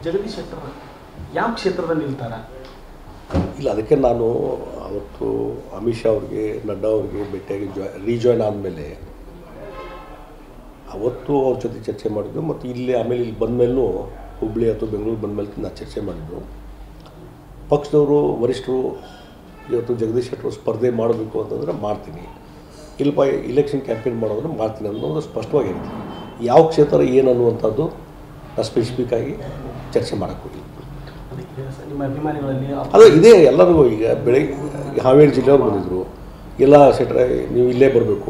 ಜಗದೀಶ್ ಶೆಟ್ಟರ್ ಯಾವ ಕ್ಷೇತ್ರದಲ್ಲಿ ನಿಲ್ತಾರ ಇಲ್ಲ ಅದಕ್ಕೆ ನಾನು ಅವತ್ತು ಅಮಿತ್ ಶಾ ಅವ್ರಿಗೆ ನಡ್ಡಾ ಅವ್ರಿಗೆ ಭೇಟಿಯಾಗಿ ಜಾ ರೀಜಾಯ್ನ್ ಆದಮೇಲೆ ಅವತ್ತು ಅವ್ರ ಜೊತೆ ಚರ್ಚೆ ಮಾಡಿದ್ದು ಮತ್ತು ಇಲ್ಲಿ ಆಮೇಲೆ ಇಲ್ಲಿ ಬಂದಮೇಲೂ ಹುಬ್ಳಿ ಅಥವಾ ಬೆಂಗಳೂರು ಬಂದಮೇಲೆ ನಾನು ಚರ್ಚೆ ಮಾಡಿದ್ದು ಪಕ್ಷದವರು ವರಿಷ್ಠರು ಇವತ್ತು ಜಗದೀಶ್ ಶೆಟ್ಟರು ಸ್ಪರ್ಧೆ ಮಾಡಬೇಕು ಅಂತಂದ್ರೆ ಮಾಡ್ತೀನಿ ಇಲ್ಪ ಇಲೆಕ್ಷನ್ ಕ್ಯಾಂಪೇನ್ ಮಾಡೋದ್ರೆ ಮಾಡ್ತೀನಿ ಅನ್ನೋದು ಸ್ಪಷ್ಟವಾಗಿ ಹೇಳ್ತೀನಿ ಯಾವ ಕ್ಷೇತ್ರ ಏನು ಅನ್ನುವಂಥದ್ದು ನಾನು ಸ್ಪೆಸಿಫಿಕ್ ಆಗಿ ಚರ್ಚೆ ಮಾಡೋಕ್ಕೆ ಹೋಗಿಲ್ಲ ಅದಕ್ಕೆ ಸ- ನಿಮ್ಮ ಅಭಿಮಾನಿಗಳಲ್ಲಿ ಅದು ಇದೇ ಎಲ್ಲರಿಗೂ ಈಗ ಬೆಳಗ್ಗೆ ಹಾವೇರಿ ಜಿಲ್ಲೆಯವ್ರು ಬಂದಿದ್ದರು ಎಲ್ಲ ಸೆಟ್ರೆ ನೀವು ಇಲ್ಲೇ ಬರಬೇಕು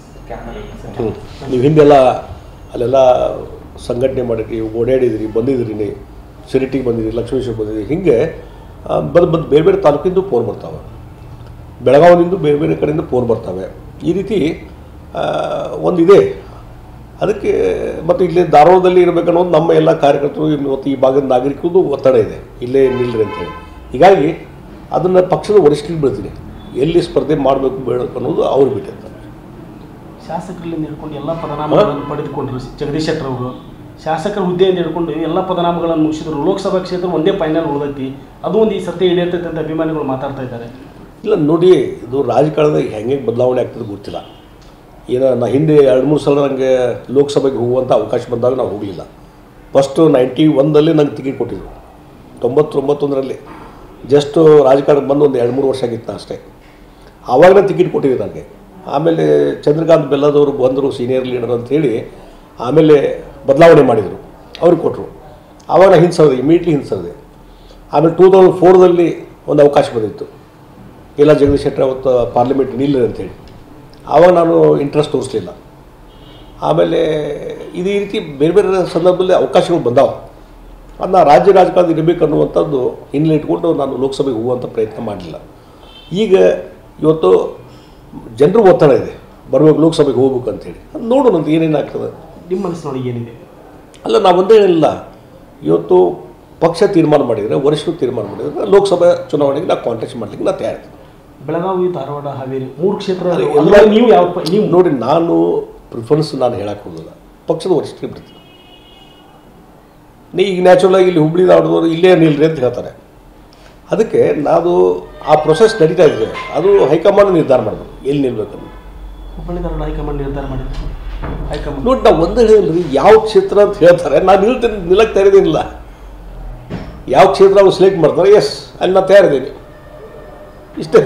ನೀವು ಹಿಂದೆಲ್ಲ ಅಲ್ಲೆಲ್ಲ ಸಂಘಟನೆ ಮಾಡಿರಿ ಓಡಾಡಿದಿರಿ ಬಂದಿದ್ದೀರಿ ನೀವು ಸಿರಿಟಿಗೆ ಬಂದಿದ್ದೀರಿ ಲಕ್ಷ್ಮೇಶ್ವರ ಬಂದಿದ್ದೀರಿ ಹಿಂಗೆ ಬಂದು ಬಂದು ಬೇರೆ ಬೇರೆ ತಾಲೂಕಿಂದ ಫೋನ್ ಬರ್ತಾವೆ ಬೆಳಗಾವಿನಿಂದ ಬೇರೆ ಬೇರೆ ಕಡೆಯಿಂದ ಫೋನ್ ಬರ್ತವೆ ಈ ರೀತಿ ಆ, ಒಂದಿದೆ ಅದಕ್ಕೆ ಮತ್ತು ಇಲ್ಲಿ ಧಾರವಾಡದಲ್ಲಿ ಇರಬೇಕನ್ನೋದು ನಮ್ಮ ಎಲ್ಲ ಕಾರ್ಯಕರ್ತರು ಮತ್ತು ಈ ಭಾಗದ ನಾಗರಿಕರದ್ದು ಒತ್ತಡ ಇದೆ ಇಲ್ಲೇ ನಿಲ್ಲರಿ ಅಂತೇಳಿ ಹೀಗಾಗಿ ಅದನ್ನು ಪಕ್ಷದ ವರಿಷ್ಠರಿಗೆ ಬಿಡ್ತೀನಿ ಎಲ್ಲಿ ಸ್ಪರ್ಧೆ ಮಾಡಬೇಕು ಬೇಡ ಅನ್ನೋದು ಅವ್ರು ಬಿಟ್ಟಿರ್ತಾರೆ ಶಾಸಕರಲ್ಲಿ ಹಿಡ್ಕೊಂಡು ಎಲ್ಲ ಪದನಾಮಗಳನ್ನು ಪಡೆದುಕೊಂಡ್ರು ಜಗದೀಶ್ ಶೆಟ್ಟರ್ ಅವರು ಶಾಸಕರ ಹುದ್ದೆಯಿಂದ ಹಿಡ್ಕೊಂಡು ಎಲ್ಲ ಪದನಾಮಗಳನ್ನು ಮುಗಿಸಿದ್ರು ಲೋಕಸಭಾ ಕ್ಷೇತ್ರ ಒಂದೇ ಫೈನಲ್ ಉಳಿದೈತಿ ಅದು ಒಂದು ಈ ಸತ್ಯ ಹಿಡಿಯತೈತೆ ಅಂತ ಅಭಿಮಾನಿಗಳು ಮಾತಾಡ್ತಾ ಇದ್ದಾರೆ ಇಲ್ಲ ನೋಡಿ ಇದು ರಾಜಕಾರಣದಾಗ ಹೆಂಗೆ ಬದಲಾವಣೆ ಆಗ್ತದೆ ಗೊತ್ತಿಲ್ಲ ಏನೋ ನಾ ಹಿಂದೆ ಎರಡು ಮೂರು ಸಲ ನನಗೆ ಲೋಕಸಭೆಗೆ ಹೋಗುವಂಥ ಅವಕಾಶ ಬಂದಾಗ ನಾವು ಹೋಗಲಿಲ್ಲ ಫಸ್ಟು ನೈಂಟಿ ಒಂದಲ್ಲಿ ನಂಗೆ ಟಿಕೆಟ್ ಕೊಟ್ಟಿದ್ರು ತೊಂಬತ್ತೊಂಬತ್ತೊಂದರಲ್ಲಿ ಜಸ್ಟ್ ರಾಜಕಾರಣಕ್ಕೆ ಬಂದು ಒಂದು ಎರಡು ಮೂರು ವರ್ಷ ಆಗಿತ್ತು ಅಷ್ಟೇ ಆವಾಗಲೇ ಟಿಕೆಟ್ ಕೊಟ್ಟಿದ್ರು ನನಗೆ ಆಮೇಲೆ ಚಂದ್ರಕಾಂತ್ ಬೆಲ್ಲದವರು ಬಂದರು ಸೀನಿಯರ್ ಲೀಡರ್ ಅಂತ ಹೇಳಿ ಆಮೇಲೆ ಬದಲಾವಣೆ ಮಾಡಿದರು ಅವ್ರಿಗೆ ಕೊಟ್ಟರು ಆವಾಗ ನಾನು ಹಿಂಸರಿದೆ ಇಮಿಡಿಯೇಟ್ಲಿ ಹಿಂಸರಿದೆ ಆಮೇಲೆ ಟೂ ತೌಸಂಡ್ ಫೋರ್ದಲ್ಲಿ ಒಂದು ಅವಕಾಶ ಬಂದಿತ್ತು ಇಲ್ಲ ಜಗದೀಶ್ ಶೆಟ್ಟರ್ ಅವತ್ತು ಪಾರ್ಲಿಮೆಂಟ್ ನಿಲ್ಲ ಅಂತೇಳಿ ಆವಾಗ ನಾನು ಇಂಟ್ರೆಸ್ಟ್ ತೋರಿಸ್ಲಿಲ್ಲ ಆಮೇಲೆ ಇದು ಈ ರೀತಿ ಬೇರೆ ಬೇರೆ ಸಂದರ್ಭದಲ್ಲಿ ಅವಕಾಶಗಳು ಬಂದಾವೆ ಅದನ್ನ ರಾಜ್ಯ ರಾಜಕಾರಣದಲ್ಲಿ ಇರಬೇಕು ಅನ್ನುವಂಥದ್ದು ಹಿನ್ನೆಲೆ ಇಟ್ಕೊಂಡು ನಾನು ಲೋಕಸಭೆಗೆ ಹೋಗುವಂಥ ಪ್ರಯತ್ನ ಮಾಡಲಿಲ್ಲ ಈಗ ಇವತ್ತು ಜನರು ಒತ್ತಡ ಇದೆ ಬರ್ಬೇಕು ಲೋಕಸಭೆಗೆ ಹೋಗ್ಬೇಕು ಅಂತೇಳಿ ಅದು ನೋಡೋಣ ಅಂತ ಏನೇನು ಆಗ್ತದೆ ನಿಮ್ಮ ಮನಸ್ಸಿನೊಳಗೆ ಏನಿದೆ ಅಲ್ಲ ನಾವು ಒಂದೇ ಹೇಳಿಲ್ಲ ಇವತ್ತು ಪಕ್ಷ ತೀರ್ಮಾನ ಮಾಡಿದರೆ ವರಿಷ್ಠರು ತೀರ್ಮಾನ ಮಾಡಿದರೆ ಲೋಕಸಭಾ ಚುನಾವಣೆಗೆ ನಾವು ಕಾಂಟೆಸ್ಟ್ ಮಾಡಲಿಕ್ಕೆ ನಾನು ತಯಾರಿದ್ದೀನಿ ಬೆಳಗಾವಿ ಧಾರವಾಡ ಹಾವೇರಿ ಮೂರು ಕ್ಷೇತ್ರ ಅದೇ, ಎಲ್ಲ ನೀವು ಯಾವ ಪ- ನೀವು ನೋಡಿ ನಾನು ಪ್ರಿಫರೆನ್ಸ್ ನಾನು ಹೇಳಕ್ಕೆ ಹೋಗೋದಿಲ್ಲ ಪಕ್ಷದ ವರಿಷ್ಠರಿಗೆ ಬಿಡ್ತೀನಿ ನೀ ಈಗ ನ್ಯಾಚುರಲ್ ಆಗಿ ಇಲ್ಲಿ ಹುಬ್ಳಿ ಧಾರವಾಡದವರು ಇಲ್ಲೇ ನಿಲ್ರಿ ಅಂತ ಹೇಳ್ತಾರೆ ಅದಕ್ಕೆ ನಾವು ಆ ಪ್ರೊಸೆಸ್ ನಡೀತಾ ಇದೆ ಅದು ಹೈಕಮಾಂಡ್ ನಿರ್ಧಾರ ಮಾಡಬೇಕು ಎಲ್ಲಿ ನಿಲ್ಬೇಕನ್ನು ಹುಬ್ಬಳ್ಳಿ ಧಾರವಾಡ ಹೈಕಮಾಂಡ್ ನಿರ್ಧಾರ ಮಾಡಿದ್ರು ಹೈಕಮಾಂಡ್ ನೋಡಿ ನಾವು ಒಂದೇ ಹೇಳಿದ್ರಿ ಯಾವ ಕ್ಷೇತ್ರ ಅಂತ ಹೇಳ್ತಾರೆ ನಾನು ನಿಲ್ತೀನಿ ನಿಲ್ಲಕ್ಕೆ ತಯಾರಿದ್ದೀನಿಲ್ಲ ಯಾವ ಕ್ಷೇತ್ರ ಅವ್ರು ಸೆಲೆಕ್ಟ್ ಮಾಡ್ತಾರೆ ಎಸ್ ಅಲ್ಲಿ ನಾನು ತಯಾರಿದ್ದೀನಿ ಇಷ್ಟೇ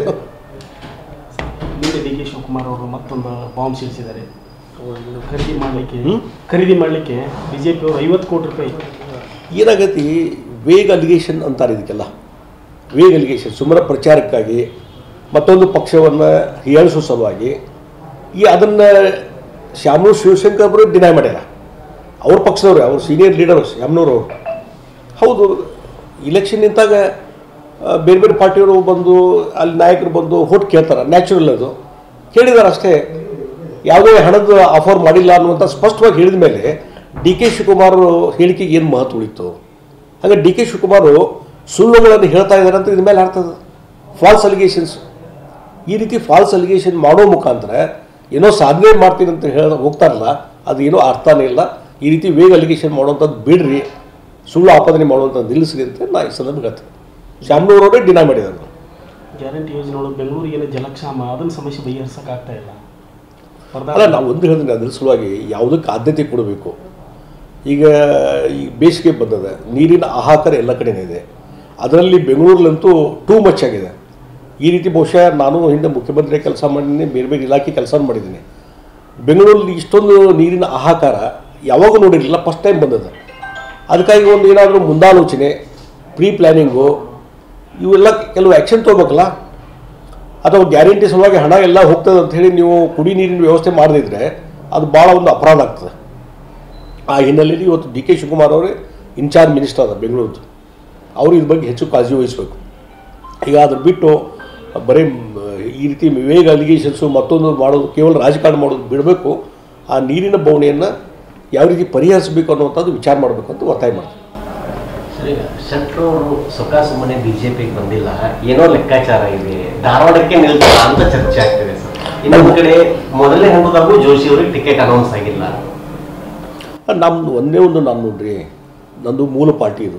ನಿನ್ನೆ ಡಿ ಕೆ ಶಿವಕುಮಾರ್ ಅವರು ಮತ್ತೊಂದು ಬಾಂಬ್ ಸಿಡಿಸಿದ್ದಾರೆ ಅವ್ರು ಖರೀದಿ ಮಾಡಲಿಕ್ಕೆ ಹ್ಮ್? ಖರೀದಿ ಮಾಡಲಿಕ್ಕೆ ಬಿ ಜೆ ಪಿ ಅವರು ಐವತ್ತು ಕೋಟಿ ರೂಪಾಯಿ ಏನಾಗೈತಿ ವೇಗ್ ಅಲಿಗೇಷನ್ ಅಂತಾರೆ ಇದಕ್ಕೆಲ್ಲ ವೇಗ್ ಅಲಿಗೇಷನ್ ಸುಮ್ಮನೆ ಪ್ರಚಾರಕ್ಕಾಗಿ ಮತ್ತೊಂದು ಪಕ್ಷವನ್ನು ಹೀಯಾಳಿಸೋ ಸಲುವಾಗಿ ಈ ಅದನ್ನು ಶ್ಯಾಮನೂರು ಶಿವಶಂಕರ್ ಅವರು ಡಿನೈ ಮಾಡ್ಯಾರ ಅವ್ರ ಪಕ್ಷದವ್ರು ಅವ್ರ ಸೀನಿಯರ್ ಲೀಡರ್ ಶ್ಯಾಮನೂರು ಅವರು ಹೌದು ಇಲೆಕ್ಷನ್ ನಿಂತಾಗ ಆ, ಬೇರೆ ಬೇರೆ ಪಾರ್ಟಿಯವರು ಬಂದು ಅಲ್ಲಿ ನಾಯಕರು ಬಂದು ಹೋಟ್ ಕೇಳ್ತಾರೆ ನ್ಯಾಚುರಲ್ ಅದು ಕೇಳಿದಾರೆ ಅಷ್ಟೇ ಯಾವುದೇ ಹಣದ ಆಫರ್ ಮಾಡಿಲ್ಲ ಅನ್ನುವಂಥ ಸ್ಪಷ್ಟವಾಗಿ ಹೇಳಿದ ಮೇಲೆ ಡಿ ಕೆ ಶಿವಕುಮಾರ್ ಹೇಳಿಕೆಗೆ ಏನು ಮಹತ್ವ ಉಳಿತು ಹಾಗೆ ಡಿ ಕೆ ಶಿವಕುಮಾರ್ ಸುಳ್ಳುಗಳನ್ನು ಹೇಳ್ತಾ ಇದ್ದಾರೆ ಅಂತ ಇದ್ರ ಮೇಲೆ ಆಗ್ತದೆ ಫಾಲ್ಸ್ ಅಲಿಗೇಷನ್ಸ್ ಈ ರೀತಿ ಫಾಲ್ಸ್ ಅಲಿಗೇಷನ್ ಮಾಡೋ ಮುಖಾಂತರ ಏನೋ ಸಾಧನೆ ಮಾಡ್ತೀನಿ ಅಂತ ಹೇಳ ಹೋಗ್ತಾರಲ್ಲ ಅದು ಏನೋ ಅರ್ಥನೇ ಇಲ್ಲ ಈ ರೀತಿ ವೇಗ ಅಲಿಗೇಷನ್ ಮಾಡುವಂಥದ್ದು ಬಿಡ್ರಿ ಸುಳ್ಳು ಆಪಾದನೆ ಮಾಡುವಂಥದ್ದು ನಿಲ್ಲಿಸ್ರಿ ಅಂತ ನಾ ಈ ಸಂದರ್ಭ ಹೇಳ್ತೀನಿ ಶಾಮನೂರವರೇ ಡಿನೈ ಮಾಡಿದ್ದಾರೆ ಗ್ಯಾರಂಟಿ ಯೋಜನೆ ಒಳಗೆ ಬೆಂಗಳೂರಿಗೇನು ಜಲಕ್ಷಾಮ ಅದನ್ನ ಸಮಸ್ಯೆ ಬಗೆಹರಿಸಕ್ಕೆ ಆಗ್ತಾ ಇಲ್ಲ ಅಲ್ಲ ಪರದಾಟ ನಾವು ಒಂದು ಹೇಳಿದ್ರೆ ಅದ್ರ ಸಲುವಾಗಿ ಯಾವುದಕ್ಕೆ ಆದ್ಯತೆ ಕೊಡಬೇಕು ಈಗ ಈ ಬೇಸಿಗೆ ಬಂದದ ನೀರಿನ ಹಾಹಾಕಾರ ಎಲ್ಲ ಕಡೆನೇ ಇದೆ ಅದರಲ್ಲಿ ಬೆಂಗಳೂರಲ್ಲಂತೂ ಟೂ ಮಚ್ ಆಗಿದೆ ಈ ರೀತಿ ಬಹುಶಃ ನಾನು ಹಿಂದೆ ಮುಖ್ಯಮಂತ್ರಿ ಕೆಲಸ ಮಾಡಿದ್ದೀನಿ ಬೇರೆ ಬೇರೆ ಇಲಾಖೆ ಕೆಲಸ ಮಾಡಿದ್ದೀನಿ ಬೆಂಗಳೂರಲ್ಲಿ ಇಷ್ಟೊಂದು ನೀರಿನ ಹಾಹಾಕಾರ ಯಾವಾಗೂ ನೋಡಿರಲಿಲ್ಲ ಫಸ್ಟ್ ಟೈಮ್ ಬಂದದ ಅದಕ್ಕಾಗಿ ಒಂದು ಏನಾದರೂ ಮುಂದಾಲೋಚನೆ ಪ್ರೀ ಪ್ಲ್ಯಾನಿಂಗು ಇವೆಲ್ಲ ಕೆಲವು ಆ್ಯಕ್ಷನ್ ತೊಗೋಬೇಕಲ್ಲ ಅಥವಾ ಗ್ಯಾರಂಟಿ ಸಲುವಾಗಿ ಹಣ ಎಲ್ಲ ಹೋಗ್ತದೆ ಅಂತ ಹೇಳಿ ನೀವು ಕುಡಿ ನೀರಿನ ವ್ಯವಸ್ಥೆ ಮಾಡದಿದ್ರೆ ಅದು ಭಾಳ ಒಂದು ಅಪರಾಧ ಆಗ್ತದೆ ಆ ಹಿನ್ನೆಲೆಯಲ್ಲಿ ಇವತ್ತು ಡಿ ಕೆ ಶಿವಕುಮಾರ್ ಅವರೇ ಇನ್ಚಾರ್ಜ್ ಮಿನಿಸ್ಟರ್ ಅದ ಬೆಂಗಳೂರದ್ದು ಅವರು ಇದ್ರ ಬಗ್ಗೆ ಹೆಚ್ಚು ಕಾಳಜಿ ವಹಿಸಬೇಕು ಈಗ ಅದ್ರ ಬಿಟ್ಟು ಬರೀ ಮ್, ಈ ರೀತಿ ವೇಗ ಅಲಿಗೇಷನ್ಸು ಮತ್ತೊಂದು ಮಾಡೋದು ಕೇವಲ ರಾಜಕಾರಣ ಮಾಡೋದು ಬಿಡಬೇಕು ಆ ನೀರಿನ ಬವಣೆಯನ್ನು ಯಾವ ರೀತಿ ಪರಿಹರಿಸಬೇಕು ಅನ್ನುವಂಥದ್ದು ವಿಚಾರ ಮಾಡಬೇಕು ಅಂತ ಒತ್ತಾಯ ಮಾಡ್ತೀನಿ ಸರಿ ಶೆಟ್ರು ಅವರು ಸುಖ ಸುಮ್ಮನೆ ಬಿಜೆಪಿಗೆ ಬಂದಿಲ್ಲ ಏನೋ ಲೆಕ್ಕಾಚಾರ ಇದೆ ಧಾರವಾಡಕ್ಕೆ ನಿಲ್ತಾರ ಅಂತ ಚರ್ಚೆ ಆಗ್ತಿದೆ ಸರ್ ಇನ್ನೊಂದು ಕಡೆ ಮೊದಲನೇ ಹಂತದಾಗೂ ಜೋಶಿ ಅವರಿಗೆ ಟಿಕೆಟ್ ಅನೌನ್ಸ್ ಆಗಿಲ್ಲ ನಮ್ಮದು ಒಂದೇ ಒಂದು ನಾನು ನೋಡ್ರಿ ನಂದು ಮೂಲ ಪಾರ್ಟಿ ಇದು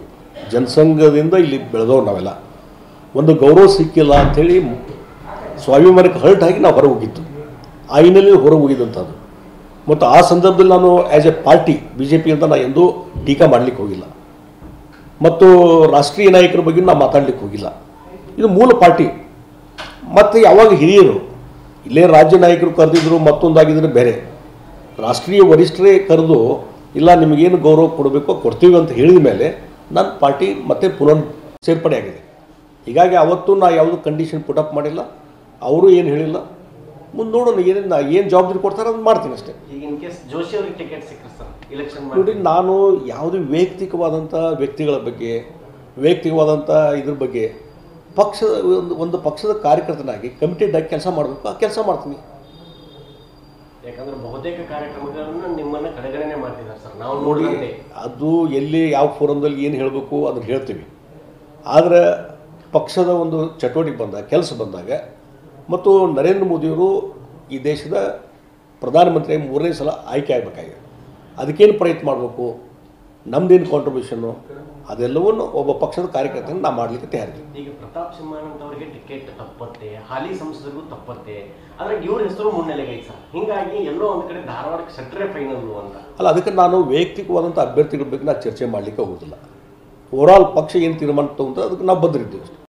ಜನಸಂಘದಿಂದ ಇಲ್ಲಿ ಬೆಳೆದವ್ರು ನಾವೆಲ್ಲ ಒಂದು ಗೌರವ ಸಿಕ್ಕಿಲ್ಲ ಅಂಥೇಳಿ ಸ್ವಾಭಿಮಾನಕ್ಕೆ ಹರ್ಟ್ ಆಗಿ ನಾವು ಹೊರಗೆ ಹೋಗಿದ್ದು ಆ ಹಿನ್ನೆಲೆಯಲ್ಲಿ ಹೊರಗೆ ಹೋಗಿದ್ದಂಥದ್ದು ಮತ್ತು ಆ ಸಂದರ್ಭದಲ್ಲಿ ನಾನು as a party B J P ಅಂತ ನಾನು ಎಂದೂ ಟೀಕಾ ಮಾಡಲಿಕ್ಕೆ ಹೋಗಿಲ್ಲ ಮತ್ತು ರಾಷ್ಟ್ರೀಯ ನಾಯಕರ ಬಗ್ಗೆ ನಾನು ಮಾತಾಡ್ಲಿಕ್ಕೆ ಹೋಗಿಲ್ಲ ಇದು ಮೂಲ ಪಾರ್ಟಿ ಮತ್ತು ಯಾವಾಗ ಹಿರಿಯರು ಇಲ್ಲೇ ರಾಜ್ಯ ನಾಯಕರು ಕರೆದಿದ್ರು ಮತ್ತೊಂದಾಗಿದ್ರೆ ಬೇರೆ ರಾಷ್ಟ್ರೀಯ ವರಿಷ್ಠರೇ ಕರೆದು ಇಲ್ಲ ನಿಮಗೇನು ಗೌರವ ಕೊಡಬೇಕೋ ಕೊಡ್ತೀವಿ ಅಂತ ಹೇಳಿದ ಮೇಲೆ ನನ್ನ ಪಾರ್ಟಿ ಮತ್ತೆ ಪುನರ್ ಸೇರ್ಪಡೆ ಆಗಿದೆ ಹೀಗಾಗಿ ಅವತ್ತು ನಾ ಯಾವುದು ಕಂಡೀಷನ್ ಪುಟಪ್ ಮಾಡಿಲ್ಲ ಅವರು ಏನು ಹೇಳಿಲ್ಲ ಮುಂದೆ ನೋಡೋಣ ಏನೇನು ನಾ ಏನು ಜವಾಬ್ದಾರಿ ಕೊಡ್ತಾರೆ ಅದನ್ನು ಮಾಡ್ತೀನಿ ಅಷ್ಟೇ ಈಗ ಇನ್ ಕೇಸ್ ಜೋಶಿ ಅವ್ರಿಗೆ ಟಿಕೆಟ್ ಸಿಕ್ಕರೆ ಸರ್ ಇಲೆಕ್ಷನ್ ನೋಡಿ ನಾನು ಯಾವುದೇ ವೈಯಕ್ತಿಕವಾದಂಥ ವ್ಯಕ್ತಿಗಳ ಬಗ್ಗೆ ವೈಯಕ್ತಿಕವಾದಂಥ ಇದ್ರ ಬಗ್ಗೆ ಪಕ್ಷದ ಒಂದು ಒಂದು ಪಕ್ಷದ ಕಾರ್ಯಕರ್ತನಾಗಿ ಕಮಿಟೆಡ್ ಆಗಿ ಕೆಲಸ ಮಾಡಬೇಕು ಆ ಕೆಲಸ ಮಾಡ್ತೀನಿ ಯಾಕಂದ್ರೆ ಬಹುತೇಕ ಕಾರ್ಯಕ್ರಮಗಳನ್ನು ನಿಮ್ಮನ್ನ ಕಡೆಗಣನೆ ಮಾಡ್ತಿದ್ದಾರೆ ಸರ್ ನಾವು ನೋಡಿ ನೋಡಿದಂತೆ ಅದು ಎಲ್ಲಿ ಯಾವ ಫೋರಮ್ದಲ್ಲಿ ಏನು ಹೇಳಬೇಕು ಅದನ್ನು ಹೇಳ್ತೀವಿ ಆದರೆ ಪಕ್ಷದ ಒಂದು ಚಟುವಟಿಕೆ ಬಂದಾಗ ಕೆಲಸ ಬಂದಾಗ ಮತ್ತು ನರೇಂದ್ರ ಮೋದಿಯವರು ಈ ದೇಶದ ಪ್ರಧಾನಮಂತ್ರಿ ಮೂರನೇ ಸಲ ಆಯ್ಕೆ ಆಗಬೇಕಾಗಿದೆ ಅದಕ್ಕೇನು ಪ್ರಯತ್ನ ಮಾಡಬೇಕು ನಮ್ಮದೇನು ಕಾಂಟ್ರಿಬ್ಯೂಷನ್ನು ಅದೆಲ್ಲವನ್ನು ಒಬ್ಬ ಪಕ್ಷದ ಕಾರ್ಯಕರ್ತನ ನಾ ಮಾಡಲಿಕ್ಕೆ ತಯಾರಿದ್ದೀನಿ ಈಗ ಪ್ರತಾಪ್ ಸಿಂಹನ್ ಅಂತವರಿಗೆ ಟಿಕೆಟ್ ತಪ್ಪತ್ತೆ ಹಾಲಿ ಸಂಸದರಿಗೂ ತಪ್ಪತ್ತೆ ಆದ್ರೆ ಇವ್ರ ಹೆಸರು ಮುನ್ನೆಲೆಗೈತೆ ಸರ್ ಹಿಂಗಾಗಿ ಎಲ್ಲೋ ಒಂದ್ ಕಡೆ ಧಾರವಾಡಕ್ಕೆ ಸಟ್ರೆ ಫೈನಲ್ ಅಂತ ಅಲ್ಲ ಅದಕ್ಕೆ ನಾನು ವೈಯಕ್ತಿಕವಾದಂಥ ಅಭ್ಯರ್ಥಿಗಳ ಬಗ್ಗೆ ನಾನು ಚರ್ಚೆ ಮಾಡಲಿಕ್ಕೆ ಹೋಗೋದಿಲ್ಲ ಓವರಾಲ್ ಪಕ್ಷ ಏನು ತೀರ್ಮಾನ ತಗೊಂಡ್ರೆ ಅದಕ್ಕೆ ನಾವು ಬದ್ರಿದ್ದೀವಿ ಅಷ್ಟೇ